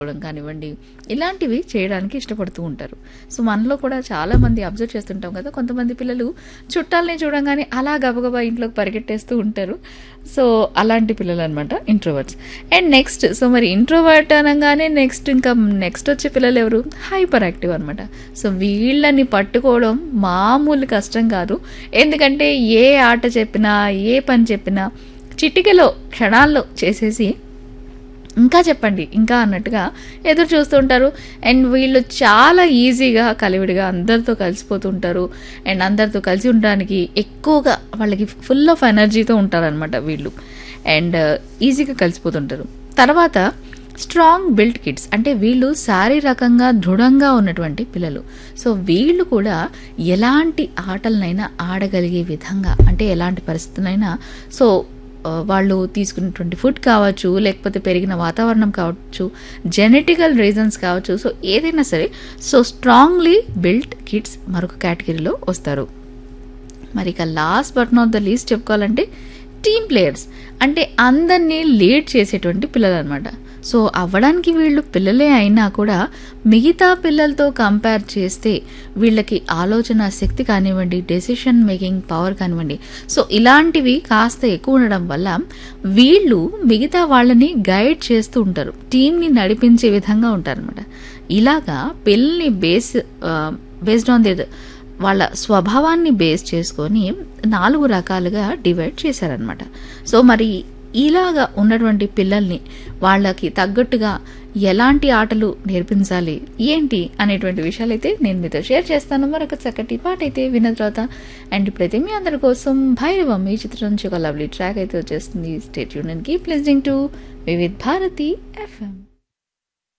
చేసుకోవడం కానివ్వండి ఇలాంటివి చేయడానికి ఇష్టపడుతూ ఉంటారు సో మనలో కూడా చాలా మంది అబ్జర్వ్ చేస్తుంటాం కదా కొంతమంది పిల్లలు చుట్టాలని చూడంగానే అలా గబగబా ఇంట్లోకి పరిగెట్టేస్తూ ఉంటారు సో అలాంటి పిల్లలు అనమాట ఇంట్రోవర్ట్స్ అండ్ నెక్స్ట్ సో మరి ఇంట్రోవర్ట్ అనగానే నెక్స్ట్ ఇంకా నెక్స్ట్ వచ్చే పిల్లలు ఎవరు హైపర్ యాక్టివ్ అనమాట సో వీళ్ళని పట్టుకోవడం మామూలు కష్టం కాదు ఎందుకంటే ఏ ఆట చెప్పినా ఏ పని చెప్పినా చిటికెలో క్షణాల్లో చేసేసి ఇంకా చెప్పండి ఇంకా అన్నట్టుగా ఎదురు చూస్తుంటారు అండ్ వీళ్ళు చాలా ఈజీగా కలివిడిగా అందరితో కలిసిపోతుంటారు అండ్ అందరితో కలిసి ఉండడానికి ఎక్కువగా వాళ్ళకి ఫుల్ ఆఫ్ ఎనర్జీతో ఉంటారనమాట వీళ్ళు అండ్ ఈజీగా కలిసిపోతుంటారు తర్వాత స్ట్రాంగ్ బిల్డ్ కిడ్స్ అంటే వీళ్ళు శారీరకంగా దృఢంగా ఉన్నటువంటి పిల్లలు సో వీళ్ళు కూడా ఎలాంటి ఆటలనైనా ఆడగలిగే విధంగా అంటే ఎలాంటి పరిస్థితులైనా సో ఆ, వాళ్ళు తీసుకున్నటువంటి ఫుడ్ కావచ్చు లేకపోతే పెరిగిన వాతావరణం కావచ్చు జెనెటికల్ రీజన్స్ కావచ్చు సో ఏదైనా సరే సో స్ట్రాంగ్లీ బిల్ట్ కిడ్స్ మరొక కేటగిరీలో వస్తారు మరి ఇక last but not the least చెప్పుకోవాలంటే టీమ్ ప్లేయర్స్ అంటే అందరినీ లీడ్ చేసేటువంటి పిల్లలు అనమాట సో అవ్వడానికి వీళ్ళు పిల్లలే అయినా కూడా మిగతా పిల్లలతో కంపేర్ చేస్తే వీళ్ళకి ఆలోచన శక్తి కానివ్వండి డెసిషన్ మేకింగ్ పవర్ కానివ్వండి సో ఇలాంటివి కాస్త ఎక్కువ ఉండడం వల్ల వీళ్ళు మిగతా వాళ్ళని గైడ్ చేస్తూ ఉంటారు టీంని నడిపించే విధంగా ఉంటారనమాట ఇలాగా పిల్లల్ని బేస్ బేస్డ్ ఆన్ ది వాళ్ళ స్వభావాన్ని బేస్ చేసుకొని నాలుగు రకాలుగా డివైడ్ చేశారనమాట సో మరి ఇలాగా ఉన్నటువంటి పిల్లల్ని వాళ్ళకి తగ్గట్టుగా ఎలాంటి ఆటలు నేర్పించాలి ఏంటి అనేటువంటి విషయాలు అయితే నేను మీతో షేర్ చేస్తాను మరొక చక్కటి పాట అయితే విన్న తర్వాత అండ్ ఇప్పుడైతే మీ అందరి కోసం భైరవం ఈ చిత్రం నుంచి ఒక లవ్లీ ట్రాక్ అయితే వచ్చేస్తుంది state union keep listening to Vividh Bharati FM